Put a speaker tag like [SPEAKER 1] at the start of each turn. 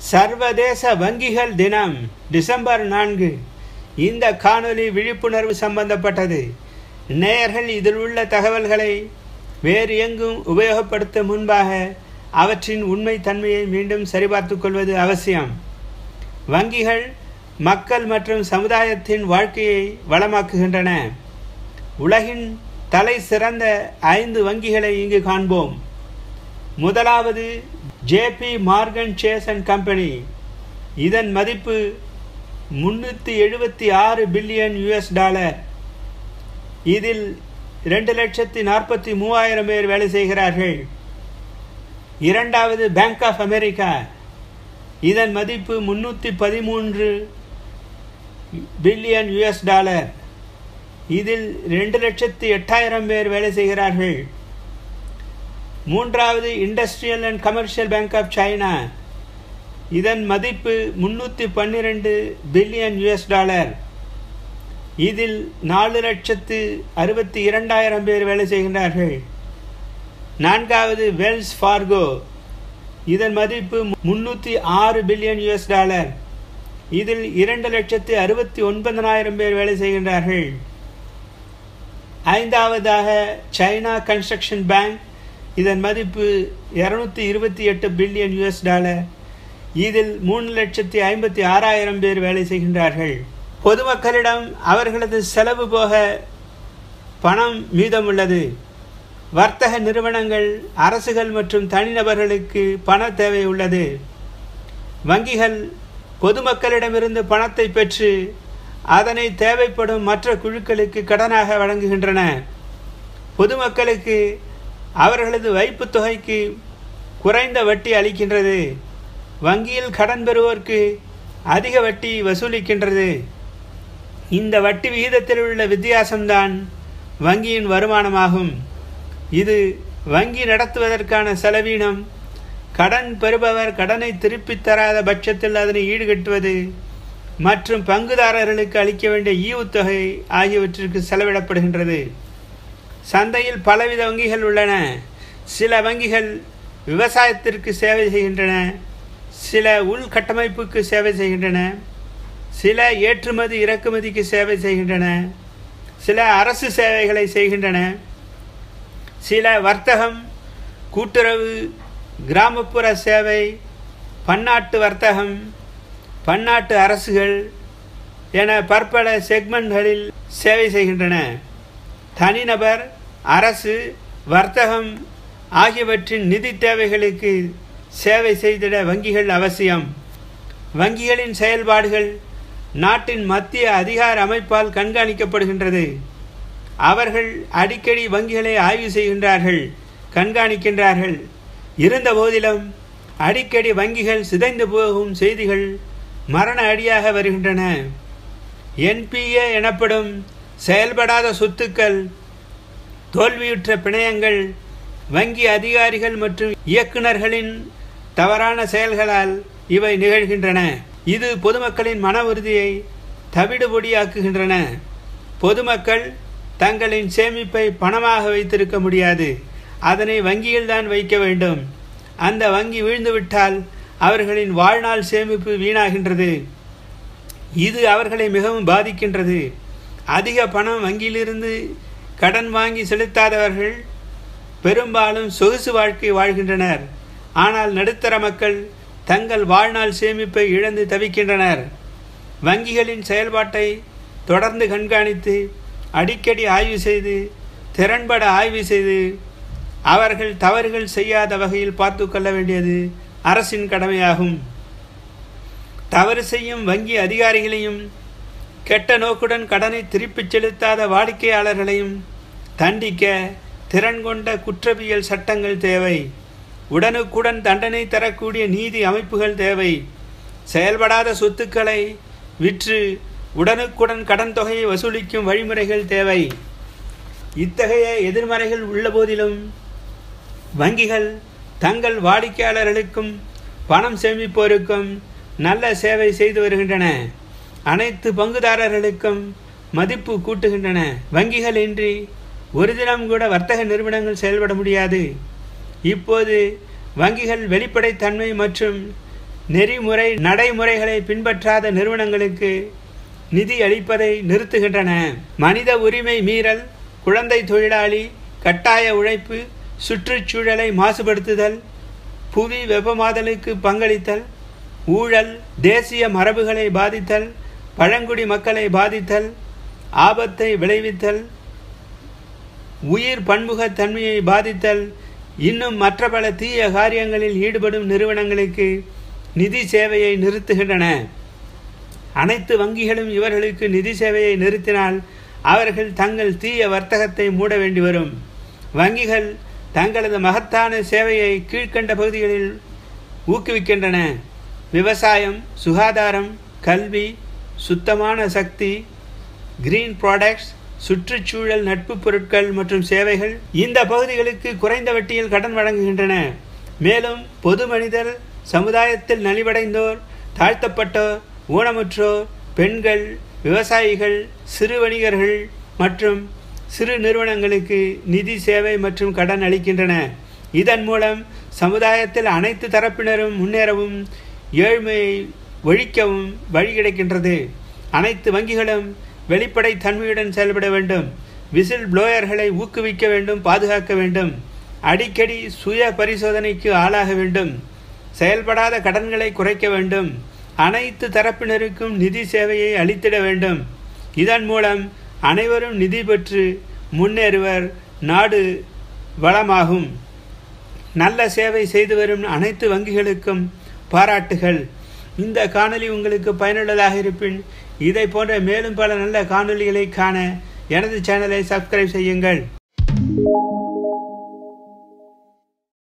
[SPEAKER 1] சர்வதேச வங்கிகள் தினம் டிசம்பர் நான்கு இந்த காணொளி விழிப்புணர்வு சம்பந்தப்பட்டது நேயர்கள் இதில் உள்ள தகவல்களை வேறு எங்கும் உபயோகப்படுத்த முன்பாக அவற்றின் உண்மை தன்மையை மீண்டும் சரிபார்த்துக் கொள்வது அவசியம் வங்கிகள் மக்கள் மற்றும் சமுதாயத்தின் வாழ்க்கையை வளமாக்குகின்றன உலகின் தலை சிறந்த ஐந்து வங்கிகளை இங்கு காண்போம் முதலாவது JP Morgan Chase and company இதன் மதிப்பு முன்னூற்றி எழுபத்தி ஆறு பில்லியன் யுஎஸ் டாலர் இதில் இரண்டு லட்சத்தி நாற்பத்தி மூவாயிரம் பேர் வேலை செய்கிறார்கள் இரண்டாவது பேங்க் ஆஃப் அமெரிக்கா இதன் மதிப்பு முன்னூற்றி பதிமூன்று பில்லியன் யுஎஸ் டாலர் இதில் ரெண்டு லட்சத்தி எட்டாயிரம் பேர் வேலை செய்கிறார்கள் மூன்றாவது industrial and commercial bank of China இதன் மதிப்பு முன்னூற்றி பன்னிரெண்டு பில்லியன் யுஎஸ் டாலர் இதில் நாலு லட்சத்து அறுபத்தி இரண்டாயிரம் பேர் வேலை செய்கின்றார்கள் நான்காவது வெல்ஸ் ஃபார்கோ இதன் மதிப்பு முன்னூற்றி ஆறு பில்லியன் யுஎஸ் டாலர் இதில் இரண்டு லட்சத்து அறுபத்தி ஒன்பதனாயிரம் பேர் வேலை செய்கின்றார்கள் ஐந்தாவதாக சைனா கன்ஸ்ட்ரக்ஷன் பேங்க் இதன் மதிப்பு இரநூத்தி இருபத்தி எட்டு பில்லியன் யுஎஸ் டாலர் இதில் மூணு லட்சத்தி ஐம்பத்தி ஆறாயிரம் பேர் வேலை செய்கின்றார்கள் பொதுமக்களிடம் அவர்களது செலவு போக பணம் மீதமுள்ளது வர்த்தக நிறுவனங்கள் அரசுகள் மற்றும் தனிநபர்களுக்கு பண தேவை உள்ளது வங்கிகள் பொதுமக்களிடமிருந்து பணத்தை பெற்று அதனை தேவைப்படும் மற்ற குழுக்களுக்கு கடனாக வழங்குகின்றன பொதுமக்களுக்கு அவர்களது வைப்புத் தொகைக்கு குறைந்த வட்டி அளிக்கின்றது வங்கியில் கடன் பெறுவோருக்கு அதிக வட்டி வசூலிக்கின்றது இந்த வட்டி விகிதத்தில் உள்ள வித்தியாசம்தான் வங்கியின் வருமானமாகும் இது வங்கி நடத்துவதற்கான செலவீனம் கடன் பெறுபவர் கடனை திருப்பித் தராத பட்சத்தில் அதனை ஈடுகட்டுவது மற்றும் பங்குதாரர்களுக்கு அளிக்க வேண்டிய ஈவுத்தொகை ஆகியவற்றிற்கு செலவிடப்படுகின்றது சந்தையில் பலவித வங்கிகள் உள்ளன சில வங்கிகள் விவசாயத்திற்கு சேவை செய்கின்றன சில உள்கட்டமைப்புக்கு சேவை செய்கின்றன சில ஏற்றுமதி இறக்குமதிக்கு சேவை செய்கின்றன சில அரசு சேவைகளை செய்கின்றன சில வர்த்தகம் கூட்டுறவு கிராமப்புற சேவை பன்னாட்டு வர்த்தகம் பன்னாட்டு அரசுகள் என பற்பல செக்மெண்ட்களில் சேவை செய்கின்றன தனிநபர் அரசு வர்த்தகம் ஆகியவற்றின் நிதி தேவைகளுக்கு சேவை செய்திட வங்கிகள் அவசியம் வங்கிகளின் செயல்பாடுகள் நாட்டின் மத்திய அதிகார அமைப்பால் கண்காணிக்கப்படுகின்றது அவர்கள் அடிக்கடி வங்கிகளை ஆய்வு செய்கின்றார்கள் கண்காணிக்கின்றார்கள் இருந்த போதிலும் அடிக்கடி வங்கிகள் சிதைந்து போகும் செய்திகள் மரண அடியாக வருகின்றன என்பிஏ எனப்படும் செயல்படாத சொத்துக்கள் தோல்வியுற்ற பிணையங்கள் வங்கி அதிகாரிகள் மற்றும் இயக்குநர்களின் தவறான செயல்களால் இவை நிகழ்கின்றன இது பொதுமக்களின் மன உறுதியை தவிடுபொடியாக்குகின்றன பொதுமக்கள் தங்களின் சேமிப்பை பணமாக வைத்திருக்க முடியாது அதனை வங்கியில்தான் வைக்க வேண்டும் அந்த வங்கி வீழ்ந்துவிட்டால் அவர்களின் வாழ்நாள் சேமிப்பு வீணாகின்றது இது அவர்களை மிகவும் பாதிக்கின்றது அதிக பணம் வங்கியிலிருந்து கடன் வாங்கி செலுத்தாதவர்கள் பெரும்பாலும் சொகுசு வாழ்க்கை வாழ்கின்றனர் ஆனால் நடுத்தர மக்கள் தங்கள் வாழ்நாள் சேமிப்பை இழந்து தவிக்கின்றனர் வங்கிகளின் செயல்பாட்டை தொடர்ந்து கண்காணித்து அடிக்கடி ஆய்வு செய்து திறன்பட ஆய்வு செய்து அவர்கள் தவறுகள் செய்யாத வகையில் பார்த்து கொள்ள வேண்டியது அரசின் கடமையாகும் தவறு செய்யும் வங்கி அதிகாரிகளையும் கெட்ட நோக்குடன் கடனை திருப்பிச் செலுத்தாத வாடிக்கையாளர்களையும் தண்டிக்க திறன் கொண்ட குற்றவியல் சட்டங்கள் தேவை உடனுக்குடன் தண்டனை தரக்கூடிய நீதி அமைப்புகள் தேவை செயல்படாத சொத்துக்களை விற்று உடனுக்குடன் கடன் தொகையை வசூலிக்கும் வழிமுறைகள் தேவை இத்தகைய எதிர்மறைகள் உள்ள போதிலும் வங்கிகள் தங்கள் வாடிக்கையாளர்களுக்கும் பணம் சேமிப்போருக்கும் நல்ல சேவை செய்து வருகின்றன அனைத்து பங்குதாரர்களுக்கும் மதிப்பு கூட்டுகின்றன வங்கிகள் இன்றி ஒரு தினம் கூட வர்த்தக நிறுவனங்கள் செயல்பட முடியாது இப்போது வங்கிகள் வெளிப்படைத்தன்மை மற்றும் நெறிமுறை நடைமுறைகளை பின்பற்றாத நிறுவனங்களுக்கு நிதி அளிப்பதை நிறுத்துகின்றன மனித உரிமை மீறல் குழந்தை தொழிலாளி கட்டாய உழைப்பு சுற்றுச்சூழலை மாசுபடுத்துதல் புவி வெப்பமாதலுக்கு பங்களித்தல் ஊழல் தேசிய மரபுகளை பாதித்தல் பழங்குடி மக்களை பாதித்தல் ஆபத்தை விளைவித்தல் உயிர் பன்முகத்தன்மையை பாதித்தல் இன்னும் மற்ற பல தீய காரியங்களில் ஈடுபடும் நிறுவனங்களுக்கு நிதி சேவையை நிறுத்துகின்றன அனைத்து வங்கிகளும் இவர்களுக்கு நிதி சேவையை நிறுத்தினால் அவர்கள் தங்கள் தீய வர்த்தகத்தை மூட வேண்டி வரும் வங்கிகள் தங்களது மகத்தான சேவையை கீழ்கண்ட பகுதிகளில் ஊக்குவிக்கின்றன விவசாயம் சுகாதாரம் கல்வி சுத்தமான சக்தி கிரீன் ப்ராடக்ட்ஸ் சுற்றுச்சூழல் நட்பு பொருட்கள் மற்றும் சேவைகள் இந்த பகுதிகளுக்கு குறைந்த வட்டியில் கடன் வழங்குகின்றன மேலும் பொது மனிதர் சமுதாயத்தில் நலிவடைந்தோர் தாழ்த்தப்பட்டோர் ஊனமுற்றோர் பெண்கள் விவசாயிகள் சிறு வணிகர்கள் மற்றும் சிறு நிறுவனங்களுக்கு நிதி சேவை மற்றும் கடன் அளிக்கின்றன இதன் மூலம் சமுதாயத்தில் அனைத்து தரப்பினரும் முன்னேறவும் ஏழ்மையை ஒழிக்கவும் வழி கிடைக்கின்றது அனைத்து வங்கிகளும் வெளிப்படை தன்மையுடன் செயல்பட வேண்டும் விசில் ப்ளோயர்களை ஊக்குவிக்க வேண்டும் பாதுகாக்க வேண்டும் அடிக்கடி சுய பரிசோதனைக்கு ஆளாக வேண்டும் செயல்படாத கடன்களை குறைக்க வேண்டும் அனைத்து தரப்பினருக்கும் நிதி சேவையை அளித்திட வேண்டும் இதன் மூலம் அனைவரும் நிதி பெற்று முன்னேறுவர் நாடு வளமாகும் நல்ல சேவை செய்து வரும் அனைத்து வங்கிகளுக்கும் பாராட்டுகள் இந்த காணொளி உங்களுக்கு பயனுள்ளதாக இருப்பின் இதை போன்ற மேலும் பல நல்ல காணொளிகளை காண எனது சேனலை சப்ஸ்கிரைப் செய்யுங்கள்